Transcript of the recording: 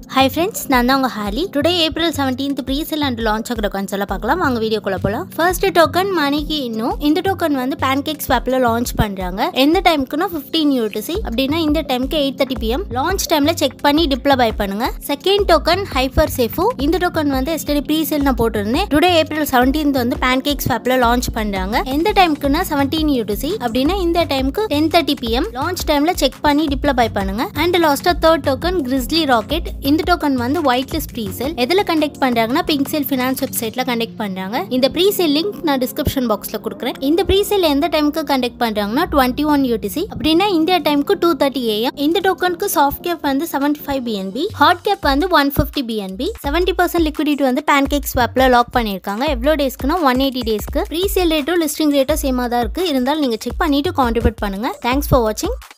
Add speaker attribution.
Speaker 1: hi friends நான் தான் உங்கள் ஹாலி today April seventeenth presale and launch ஆகிற கான்ஸ் பார்க்கலாம் வாங்க வீடியோக்குள்ள போகலாம் ஃபர்ஸ்ட் டோக்கன் மணிக்கு இன்னும் இந்த டோக்கன் வந்து பேன்கேக் ஸ்வாப்பில் லான்ச் பண்ணுறாங்க எந்த டைமுக்குன்னா ஃபிஃப்டீன் யூடிசி அப்படின்னா இந்த டைமுக்கு எயிட் தேர்ட்டி பிஎம் லான்ச் டைமில் செக் பண்ணி டிப்ளை பை பண்ணுங்க செகண்ட் டோக்கன் ஹைஃபர் சேஃபு இந்த டோக்கன் வந்து எஸ்டடி ப்ரீசெல் நான் போட்டிருந்தேன் டுடே ஏப்ரல் செவன்டீன்த் வந்து பேன்கேக் ஸ்வாப்பில் லான்ச் பண்ணுறாங்க எந்த டைமுக்குன்னா செவன்டீன் யூடிசி அப்படின்னா இந்த டைமுக்கு டென் தேர்ட்டி பிஎம் லான்ச் டைமில் செக் பண்ணி டிப்ளை பை பண்ணுங்க அண்ட் லாஸ்ட்டாக தேர்ட் டோக்கன் கிறிஸ்லி ராக்கெட் இந்த டோக்கன் வந்து ஒயிட் லிஸ்ட் ப்ரீசேல் எதில் கண்டக்ட் பண்றாங்கன்னா பிங்க் சேல் ஃபினான்ஸ் வெப்சைட்ல கண்டக்ட் பண்றாங்க இந்த ப்ரீசேல் லிங்க் நான் டிஸ்கிரிப்ஷன் பாக்ஸ்ல கொடுக்குறேன் இந்த ப்ரீசேல் எந்த டைமுக்கு கண்டக்ட் பண்றாங்கன்னா டுவெண்ட்டி ஒன் யூடிசி அப்படின்னா இந்தியா டைமுக்கு டூ தேர்ட்டி ஏஎம் இந்த டோக்கனுக்கு சாஃப்ட் கேப் வந்து seventy five BNB hard cap வந்து one fifty BNB seventy percent liquidity வந்து பேன்கேக் ஸ்வாப்ல லாக் பண்ணியிருக்காங்க எவ்வளோ டேஸ்க்குன்னா ஒன் எயிட்டி டேஸ்க்கு ப்ரீசேல் ரேட்டும் லிஸ்டிங் ரேட்டும் சேமாக தான் இருக்கு இருந்தாலும் நீங்க செக் பண்ணிட்டு கான்ட்ரிபியூட் பண்ணுங்க தேங்க்ஸ் ஃபார் வாட்சிங்